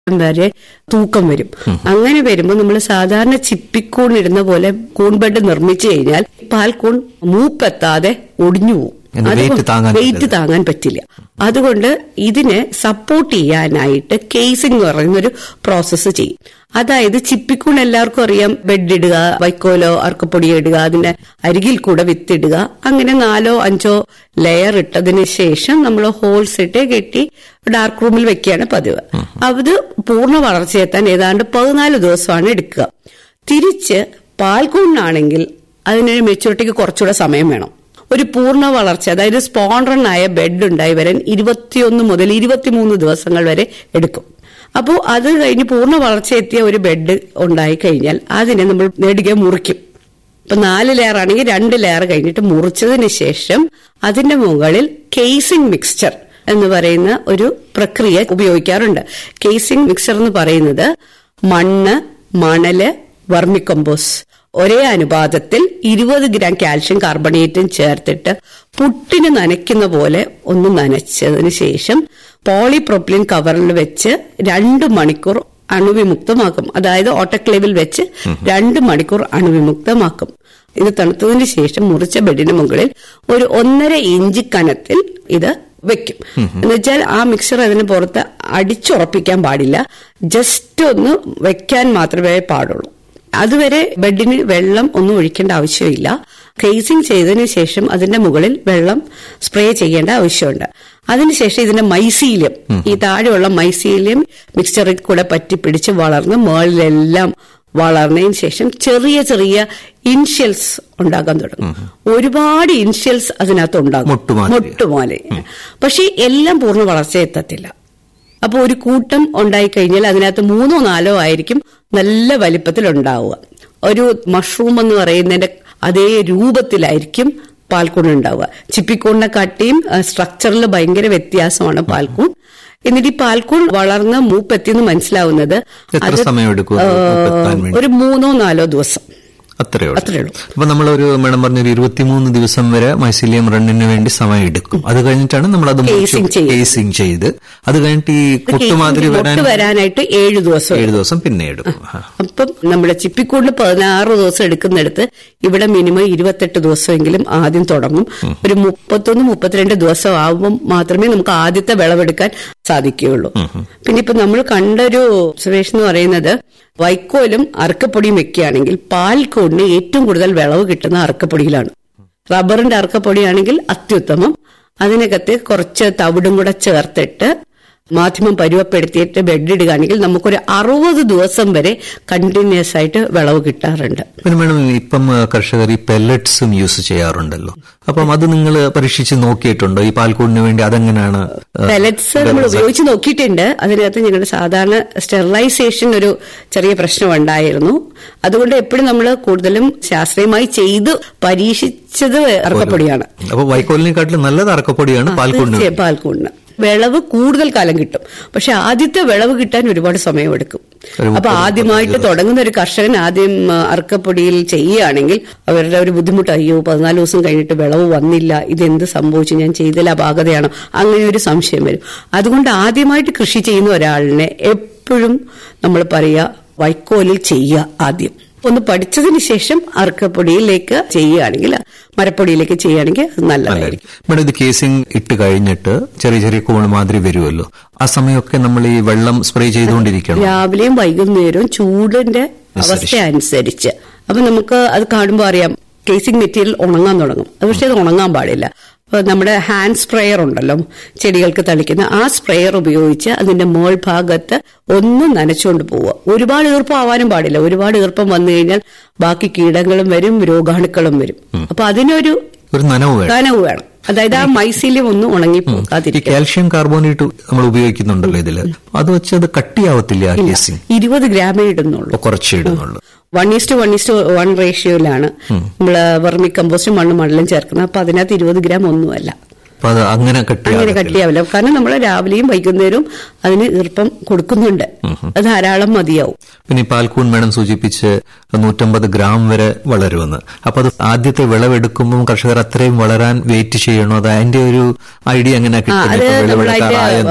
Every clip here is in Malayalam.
വരെ തൂക്കം വരും അങ്ങനെ വരുമ്പോൾ നമ്മൾ സാധാരണ ചിപ്പിക്കൂൺ ഇടുന്ന പോലെ കൂൺ ബെഡ് നിർമ്മിച്ചു കഴിഞ്ഞാൽ പാൽക്കൂൺ മൂപ്പെത്താതെ ഒടിഞ്ഞു പോകും അതിന് weight താങ്ങാൻ വെയിറ്റ് പറ്റില്ല. താങ്ങാൻ പറ്റില്ല അതുകൊണ്ട് ഇതിനെ സപ്പോർട്ട് ചെയ്യാനായിട്ട് കേസിംഗ് എന്ന് പറയുന്ന ഒരു പ്രോസസ്സ് ചെയ്യും അതായത് ചിപ്പിക്കൂൺ എല്ലാവർക്കും അറിയാം ബെഡ് ഇടുക വൈക്കോലോ അർക്കപ്പൊടിയോ ഇടുക അതിന്റെ അരികിൽ കൂടെ വിത്തിടുക അങ്ങനെ നാലോ അഞ്ചോ ലെയർ ഇട്ടതിന് ശേഷം നമ്മൾ ഹോൾസ് ഇട്ട് കെട്ടി ഡാർക്ക് റൂമിൽ വെക്കുകയാണ് പതിവ് അത് പൂർണ്ണ വളർച്ചയെത്താൻ ഏതാണ്ട് പതിനാല് ദിവസമാണ് എടുക്കുക തിരിച്ച് പാൽക്കൂണിനാണെങ്കിൽ അതിനൊരു മെച്ചൂരിറ്റിക്ക് കുറച്ചുകൂടെ സമയം വേണം ഒരു പൂർണ്ണ വളർച്ച അതായത് സ്പോൺറൺ ആയ ബെഡ് ഉണ്ടായി വരാൻ ഇരുപത്തിയൊന്ന് മുതൽ ഇരുപത്തിമൂന്ന് ദിവസങ്ങൾ വരെ എടുക്കും അപ്പോൾ അത് കഴിഞ്ഞ് പൂർണ്ണ വളർച്ച എത്തിയ ഒരു ബെഡ് ഉണ്ടായി കഴിഞ്ഞാൽ അതിനെ നമ്മൾ നെടുകെ മുറിക്കും ഇപ്പൊ നാല് ലെയർ ആണെങ്കിൽ രണ്ട് ലെയർ കഴിഞ്ഞിട്ട് മുറിച്ചതിന് ശേഷം അതിന്റെ മുകളിൽ കേസിംഗ് മിക്സ്ചർ എന്ന് പറയുന്ന ഒരു പ്രക്രിയ ഉപയോഗിക്കാറുണ്ട് കേസിംഗ് മിക്സ്ചർ എന്ന് പറയുന്നത് മണ്ണ് മണല് വർമിക്കമ്പോസ് ഒരേ അനുപാതത്തിൽ ഇരുപത് ഗ്രാം കാൽഷ്യം കാർബണേറ്റും ചേർത്തിട്ട് പുട്ടിന് നനയ്ക്കുന്ന പോലെ ഒന്ന് നനച്ചതിന് ശേഷം പോളിപ്രോപ്പിലിൻ കവറിൽ വെച്ച് രണ്ട് മണിക്കൂർ അണുവിമുക്തമാക്കും അതായത് ഓട്ടോക്ലേവിൽ വെച്ച് രണ്ട് മണിക്കൂർ അണുവിമുക്തമാക്കും ഇത് തണുത്തതിന് ശേഷം മുറിച്ച ബെഡിന് മുകളിൽ ഒരു ഒന്നര ഇഞ്ച് കനത്തിൽ ഇത് വെക്കും എന്നുവെച്ചാൽ ആ മിക്സർ അതിന് പുറത്ത് അടിച്ചുറപ്പിക്കാൻ പാടില്ല ജസ്റ്റ് ഒന്ന് വെക്കാൻ മാത്രമേ പാടുള്ളൂ അതുവരെ ബെഡിന് വെള്ളം ഒന്നും ഒഴിക്കേണ്ട ആവശ്യമില്ല കേസിംഗ് ചെയ്തതിനു ശേഷം അതിന്റെ മുകളിൽ വെള്ളം സ്പ്രേ ചെയ്യേണ്ട ആവശ്യമുണ്ട് അതിനുശേഷം ഇതിന്റെ മൈസീലിയം ഈ താഴെയുള്ള മൈസീലിയം മിക്സ്ചറിൽ കൂടെ പറ്റി പിടിച്ച് വളർന്ന് മുകളിലെല്ലാം വളർന്നതിന് ശേഷം ചെറിയ ചെറിയ ഇൻഷ്യൽസ് ഉണ്ടാകാൻ തുടങ്ങും ഒരുപാട് ഇൻഷ്യൽസ് അതിനകത്ത് ഉണ്ടാകും മുട്ടുമാതിരി. മുട്ടുപോലെ പക്ഷെ എല്ലാം പൂർണ്ണ വളർച്ച എത്തത്തില്ല അപ്പൊ ഒരു കൂട്ടം ഉണ്ടായിക്കഴിഞ്ഞാൽ അതിനകത്ത് മൂന്നോ നാലോ ആയിരിക്കും നല്ല വലിപ്പത്തിൽ ഉണ്ടാവുക ഒരു മഷ്റൂം എന്ന് പറയുന്നതിന്റെ അതേ രൂപത്തിലായിരിക്കും പാൽക്കൂൺ ഉണ്ടാവുക ചിപ്പിക്കൂണിനെ കാട്ടിയും സ്ട്രക്ചറിൽ ഭയങ്കര വ്യത്യാസമാണ് പാൽക്കൂൺ എന്നിട്ട് ഈ പാൽക്കൂൺ വളർന്ന് മൂപ്പെത്തിയെന്ന് മനസ്സിലാവുന്നത് എത്ര അത്, സമയം എടുക്കും അത് ആ, മൂപ്പെത്താൻ വേണ്ടി? ഒരു മൂന്നോ നാലോ ദിവസം അത്രയേ ഉള്ളൂ അത്രയേ ഉള്ളൂ അപ്പൊ നമ്മളൊരു മേഡം പറഞ്ഞൊരു ഇരുപത്തിമൂന്ന് ദിവസം വരെ മൈസീലിയം റണ്ണിന് വേണ്ടി സമയം എടുക്കും അത് കഴിഞ്ഞിട്ടാണ് നമ്മൾ അത് Casing ചെയ്യും. കേസിംഗ് ചെയ്ത് അത് കഴിഞ്ഞിട്ട് ഈ ഇത് മുട്ടുമാതിരി കേസിംഗ് വരാൻ മുട്ട് വരാനായിട്ട് ഏഴ് ദിവസം ഏഴ് ദിവസം പിന്നെ എടുക്കും ആ. അപ്പം നമ്മുടെ ചിപ്പിക്കൂടിൽ പതിനാറ് ദിവസം എടുക്കുന്നിടത്ത് ഇവിടെ മിനിമം ഇരുപത്തെട്ട് ദിവസമെങ്കിലും ആദ്യം തുടങ്ങും ഒരു മുപ്പത്തൊന്ന് മുപ്പത്തിരണ്ട് ദിവസം ആവുമ്പോൾ മാത്രമേ നമുക്ക് ആദ്യത്തെ വിളവെടുക്കാൻ സാധിക്കുകയുള്ളൂ പിന്നെ ഇപ്പൊ നമ്മൾ കണ്ടൊരു ഒബ്സർവേഷൻ എന്ന് പറയുന്നത് വൈക്കോലും അറക്കപ്പൊടിയും വെക്കുകയാണെങ്കിൽ പാൽക്കൂടിന് ഏറ്റവും കൂടുതൽ വിളവ് കിട്ടുന്ന അറക്കപ്പൊടിയിലാണ് റബ്ബറിന്റെ അറക്കപ്പൊടിയാണെങ്കിൽ അത്യുത്തമം അതിനകത്ത് കുറച്ച് തവിടും കൂടെ ചേർത്തിട്ട് മാധ്യമം പരുവപ്പെടുത്തിയിട്ട് ബെഡ് ഇടുകയാണെങ്കിൽ നമുക്കൊരു അറുപത് ദിവസം വരെ കണ്ടിന്യൂസ് ആയിട്ട് വിളവ് കിട്ടാറുണ്ട് പിന്നെ മേഡം ഇപ്പം ആ, കർഷകർ ഈ പെല്ലറ്റ്സും യൂസ് ചെയ്യാറുണ്ടല്ലോ അപ്പം അത് നിങ്ങൾ പരീക്ഷിച്ച് നോക്കിയിട്ടുണ്ടോ ഈ പാൽക്കൂടിന് വേണ്ടി അതെങ്ങനെയാണ് ആ, പെലറ്റ്സ് നമ്മൾ ഉപയോഗിച്ച് നോക്കിയിട്ടുണ്ട് അതിനകത്ത് ഞങ്ങളുടെ സാധാരണ സ്റ്റെറിലൈസേഷൻ ഒരു ചെറിയ പ്രശ്നം ഉണ്ടായിരുന്നു അതുകൊണ്ട് എപ്പോഴും നമ്മൾ കൂടുതലും ശാസ്ത്രീയമായി ചെയ്ത് പരീക്ഷിച്ചത് ഇറക്കപ്പൊടിയാണ് അപ്പൊ വൈക്കോലിനെക്കാട്ടിലും നല്ലത് അറക്കപ്പൊടിയാണ് പാൽക്കൂടിന് തീർച്ചയായും പാൽക്കൂടിന് വിളവ് കൂടുതൽ കാലം കിട്ടും പക്ഷെ ആദ്യത്തെ വിളവ് കിട്ടാൻ ഒരുപാട് സമയമെടുക്കും ഒരു അപ്പൊ മുപ്പത് ആദ്യമായിട്ട് തുടങ്ങുന്ന ഒരു കർഷകൻ ആദ്യം ആ, അറക്കപ്പൊടിയിൽ ചെയ്യുകയാണെങ്കിൽ അവരുടെ ഒരു ബുദ്ധിമുട്ട് അയ്യോ പതിനാല് ദിവസം കഴിഞ്ഞിട്ട് വിളവ് വന്നില്ല ഇതെന്ത് സംഭവിച്ചു ഞാൻ ചെയ്തതിൽ അപാകതയാണോ അങ്ങനെ ഒരു സംശയം വരും അതുകൊണ്ട് ആദ്യമായിട്ട് കൃഷി ചെയ്യുന്ന ഒരാളിനെ എപ്പോഴും നമ്മൾ പറയുക വൈക്കോലിൽ ചെയ്യുക ആദ്യം ഒന്ന് പഠിച്ചതിന് ശേഷം അറക്കപ്പൊടിയിലേക്ക് ചെയ്യുകയാണെങ്കിൽ മരപ്പൊടിയിലേക്ക് ചെയ്യുകയാണെങ്കിൽ അത് നല്ലതായിരിക്കും മേഡം ഇത് കേസിംഗ് ഇട്ട് കഴിഞ്ഞിട്ട് ചെറിയ ചെറിയ കോണ് മാതിരി വരുമല്ലോ ആ സമയമൊക്കെ നമ്മൾ ഈ വെള്ളം സ്പ്രേ ചെയ്തുകൊണ്ടിരിക്കണം രാവിലെയും വൈകുന്നേരവും ചൂടിന്റെ അവസ്ഥ അനുസരിച്ച് അപ്പൊ നമുക്ക് അത് കാണുമ്പോൾ അറിയാം കേസിംഗ് മെറ്റീരിയൽ ഉണങ്ങാൻ തുടങ്ങും അത് പക്ഷേ അത് ഉണങ്ങാൻ പാടില്ല അപ്പൊ നമ്മുടെ ഹാൻഡ് സ്പ്രെയർ ഉണ്ടല്ലോ ചെടികൾക്ക് തളിക്കുന്ന ആ സ്പ്രെയർ ഉപയോഗിച്ച് അതിന്റെ മോൾ ഭാഗത്ത് ഒന്ന് നനച്ചുകൊണ്ട് പോവുക ഒരുപാട് ഈർപ്പം ആവാനും പാടില്ല ഒരുപാട് ഈർപ്പം വന്നു കഴിഞ്ഞാൽ ബാക്കി കീടങ്ങളും വരും രോഗാണുക്കളും വരും അപ്പൊ അതിനൊരു ഒരു നനവ് വേണം കനവ് വേണം അതായത് ആ മൈസീലിയം ഒന്ന് ഈ ഉണങ്ങിപ്പോകാതിരിക്കും കാൽഷ്യം കാർബോണേറ്റ് നമ്മൾ ഉപയോഗിക്കുന്നുണ്ടല്ലോ ഇതില് അത് വെച്ച് അത് കട്ടിയാവത്തില്ല ആ കേസിംഗ് ഇരുപത് ഗ്രാമേ ഇടുന്നുള്ളൂ അപ്പൊ കുറച്ചേ ഇടുന്നുള്ളൂ one is to one is to one റേഷ്യോയിലാണ് നമ്മള് വെർമി കമ്പോസ്റ്റും മണ്ണും മണലും ചേർക്കുന്നത് അപ്പൊ അതിനകത്ത് ഇരുപത് ഗ്രാം ഒന്നുമല്ല അപ്പൊ അത് അങ്ങനെ അങ്ങനെ കട്ടിയാവത്തില്ല കട്ടിയാവില്ല കാരണം നമ്മൾ രാവിലെയും വൈകുന്നേരവും അതിന് ഈർപ്പം കൊടുക്കുന്നുണ്ട് അത് ധാരാളം മതിയാവും പിന്നെ ഈ പാൽക്കൂൺ മേഡം സൂചിപ്പിച്ച് നൂറ്റമ്പത് ഗ്രാം വരെ വളരുമെന്ന് അപ്പൊ അത് ആദ്യത്തെ വിളവെടുക്കുമ്പോൾ കർഷകർ അത്രയും വളരാൻ വെയിറ്റ് ചെയ്യണോ അത് അതിന്റെ ഒരു ഐഡിയ എങ്ങനെ ആ, അത് കിട്ടുന്നത് നമ്മളതിന്റെ വിളവെടുക്കാറായെന്ന്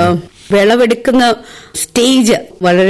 വിളവെടുക്കുന്ന സ്റ്റേജ് വളരെ